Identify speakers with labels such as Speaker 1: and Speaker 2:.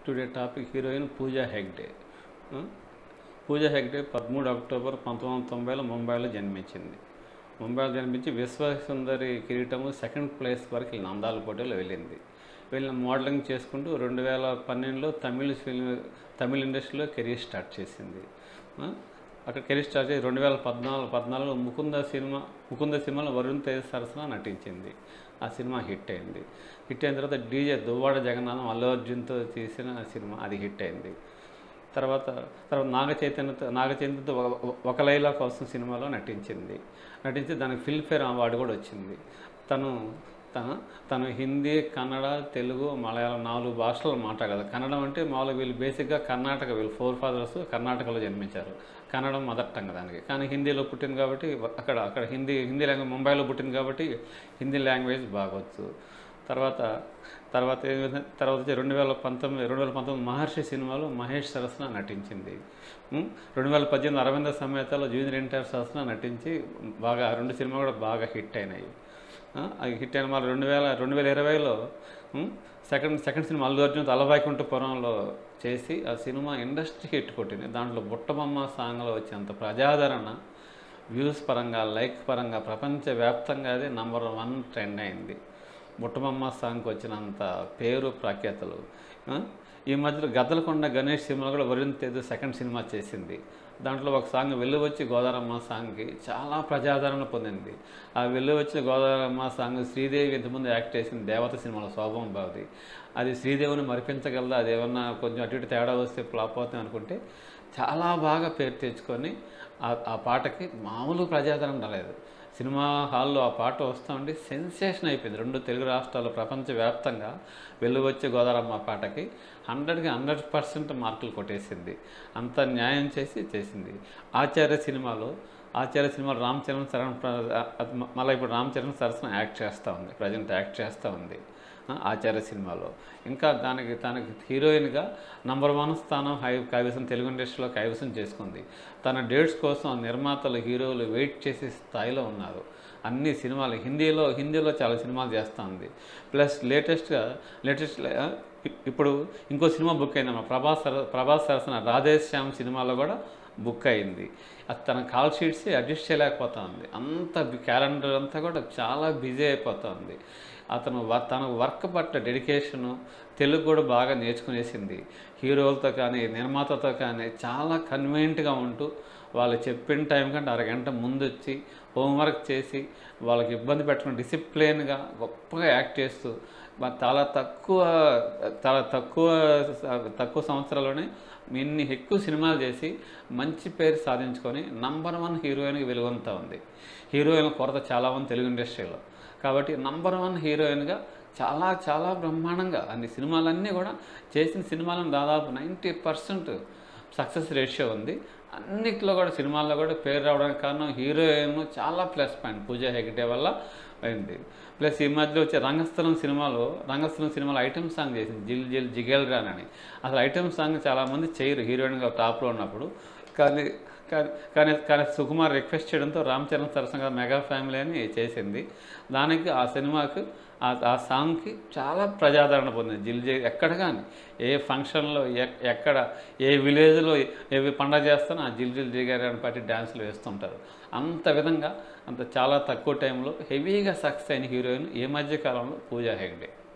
Speaker 1: Today topic heroine Pooja Hegde ఆ? పూజా హెగ్డే పదమూడు October పంతొమ్మిది వందల తొంభైలో ముంబైలో జన్మించింది ముంబైలో జన్మించి విశ్వసుందరి కిరీటము సెకండ్ ప్లేస్ వరకు వెళ్ళిన అందాల పోటీలో వెళ్ళింది వెళ్ళిన మోడలింగ్ చేసుకుంటూ రెండు వేల పన్నెండులో తమిళ ఫిల్మ్ తమిళ ఇండస్ట్రీలో కెరీర్ స్టార్ట్ చేసింది ఆ? అక్కడ కెరీర్ స్టార్ట్ చేసి రెండు వేల పద్నాలుగు పద్నాలుగులో ముకుంద సినిమా ముకుంద సినిమాలో వరుణ్ తేజ్ సరసన నటించింది ఆ సినిమా హిట్ అయింది హిట్ అయిన తర్వాత డీజే దువ్వాడ జగన్నాథం అల్లు అర్జున్తో తీసిన సినిమా అది హిట్ అయింది తర్వాత తర్వాత నాగ చైతన్యతో నాగ చైతన్యతో ఒక- ఒక- ఒక లైలా కోసం సినిమాలో నటించింది నటించి దానికి ఫిల్మ్ఫేర్ అవార్డు కూడా వచ్చింది తను తన తను హిందీ కన్నడ తెలుగు మలయాళం నాలుగు భాషలు మాట్లాడగలదు కన్నడం అంటే మామూలుగా వీళ్ళు బేసిక్గా కర్ణాటక వీళ్ళు ఫోర్ ఫాదర్స్ కర్ణాటకలో జన్మించారు కన్నడం మదర్ టంగ్ దానికి కానీ హిందీలో పుట్టింది కాబట్టి అక్కడ అక్కడ హిందీ హిందీ లాంగ్వేజ్ ముంబైలో పుట్టింది కాబట్టి హిందీ లాంగ్వేజ్ బాగొచ్చు తర్వాత తర్వాత ఏ విధంగా- తర్వాత వచ్చి రెండు వేల పంతొమ్మిది రెండు వేల పంతొమ్మిది మహర్షి సినిమాలో మహేష్ సరసన నటించింది ఉమ్, రెండు వేల పద్దెనిమిది అరవింద సమేతలో జూనియర్ ఎన్టీఆర్ సరసన నటించి బాగా ఆ రెండు సినిమాలు కూడా బాగా హిట్ అయినాయి ఆ, అవి హిట్ అయిన మళ్ళీ రెండు వేల రెండు వేల ఇరవైలో ఉమ్, సెకండ్ సెకండ్ సినిమా అల్లు అర్జున్ అలవాయికుంఠపురంలో చేసి ఆ సినిమా ఇండస్ట్రీ హిట్ కొట్టింది దాంట్లో బుట్టబొమ్మ సాంగ్లో వచ్చేంత ప్రజాదరణ వ్యూస్ పరంగా లైక్ పరంగా ప్రపంచవ్యాప్తంగా అది నంబర్ వన్ ట్రెండ్ అయింది బుట్టబొమ్మ సాంగ్కి వచ్చినంత పేరు ప్రఖ్యాతలు ఆ? ఈ మధ్యలో గద్దలకొండ గణేష్ సినిమా కూడా వరుణ్ తేజ్ సెకండ్ సినిమా చేసింది దాంట్లో ఒక సాంగ్ వెళ్ళువచ్చి గోదారమ్మ సాంగ్కి చాలా ప్రజాదరణ పొందింది ఆ వెళ్ళువచ్చి గోదారమ్మ సాంగ్ శ్రీదేవి ఇంతకుముందు యాక్ట్ చేసింది దేవత సినిమాలో శోభం బాబుది అది శ్రీదేవిని మరిపించగలదా అది ఏమన్నా కొంచెం అటు ఇటు తేడా వస్తే ఫ్లాప్ అవుతుంది అనుకుంటే చాలా బాగా పేరు తెచ్చుకొని ఆ- ఆ పాటకి మామూలు ప్రజాదరణ రాలేదు సినిమా హాల్లో ఆ పాట వస్తూ ఉండి సెన్సేషన్ అయిపోయింది రెండు తెలుగు రాష్ట్రాలు ప్రపంచవ్యాప్తంగా వెలువచ్చే గోదారమ్మ పాటకి హండ్రెడ్కి హండ్రెడ్ పర్సెంట్ మార్కులు కొట్టేసింది అంత న్యాయం చేసి చేసింది ఆచార్య సినిమాలో ఆచార్య సినిమాలో రామ్ చరణ్ శరణ్ ప్ర- అది మ- మళ్ళీ ఇప్పుడు రామ్ చరణ్ సరసన యాక్ట్ చేస్తూ ఉంది ప్రజెంట్ యాక్ట్ చేస్తూ ఉంది ఆ, ఆచార్య సినిమాలో ఇంకా దానికి తనకి హీరోయిన్గా నంబర్ వన్ స్థానం హై కైవసం తెలుగు ఇండస్ట్రీలో కైవసం చేసుకుంది తన డేట్స్ కోసం నిర్మాతలు హీరోలు వెయిట్ చేసే స్థాయిలో ఉన్నారు అన్ని సినిమాలు హిందీలో హిందీలో చాలా సినిమాలు చేస్తూ ఉంది ప్లస్ లేటెస్ట్గా లేటెస్ట్ ఇప్పుడు ఇంకో సినిమా బుక్ అయిందమ్మా ప్రభాస్ సర ప్రభాస్ సరసన రాధేశ్యామ్ సినిమాలో కూడా బుక్ అయింది అది తన కాల్ షీట్స్ అడ్జస్ట్ చేయలేకపోతా ఉంది అంత క్యాలెండర్ అంతా కూడా చాలా బిజీ అయిపోతుంది అతను వ- తన వర్క్ పట్ల డెడికేషను తెలుగు కూడా బాగా నేర్చుకునేసింది హీరోలతో కానీ నిర్మాతతో కానీ చాలా కన్వీనియంట్గా ఉంటూ వాళ్ళు చెప్పిన టైం కంటే అరగంట ముందు వచ్చి హోంవర్క్ చేసి వాళ్ళకి ఇబ్బంది పెట్టకుండా డిసిప్లిన్గా గొప్పగా యాక్ట్ చేస్తూ మ- చాలా తక్కువ చాలా తక్కువ స- తక్కువ సంవత్సరాల్లోనే ఇన్ని ఎక్కువ సినిమాలు చేసి మంచి పేరు సాధించుకొని నంబర్ వన్ హీరోయిన్కి వెలుగొందుతూ ఉంది హీరోయిన్ కొరత చాలా ఉంది తెలుగు ఇండస్ట్రీలో కాబట్టి నంబర్ వన్ హీరోయిన్గా చాలా చాలా బ్రహ్మాండంగా అన్ని సినిమాలన్నీ కూడా చేసిన సినిమాలను దాదాపు నైంటీ పర్సెంట్ సక్సెస్ రేషియో ఉంది అన్నిట్లో కూడా సినిమాల్లో కూడా పేరు రావడానికి కారణం హీరోయిన్ చాలా ప్లస్ పాయింట్ పూజా హెగ్డే వల్ల అయింది ప్లస్ ఈ మధ్యలో వచ్చే రంగస్థలం సినిమాలో రంగస్థలం సినిమాలో ఐటమ్ సాంగ్ చేసింది జిల్ జిల్ జిగేల్ రాన్ అని అసలు ఐటమ్ సాంగ్ చాలామంది చేయరు హీరోయిన్గా టాప్లో ఉన్నప్పుడు కానీ కానీ కానీ కానీ సుకుమార్ రిక్వెస్ట్ చేయడంతో రామ్ చరణ్ సరసంగా మెగా ఫ్యామిలీ అని చేసింది దానికి ఆ సినిమాకు ఆ ఆ సాంగ్కి చాలా ప్రజాదరణ పొందింది జిల్ జి ఎక్కడ కానీ ఏ ఫంక్షన్లో ఎక్- ఎక్కడ ఏ విలేజ్లో ఏ పండగ చేస్తానో ఆ జిల్ జిల్ జిగారని పట్టి డ్యాన్సులు వేస్తుంటారు అంత విధంగా అంత చాలా తక్కువ టైంలో హెవీగా సక్సెస్ అయిన హీరోయిన్ ఈ మధ్య కాలంలో పూజా హెగ్డే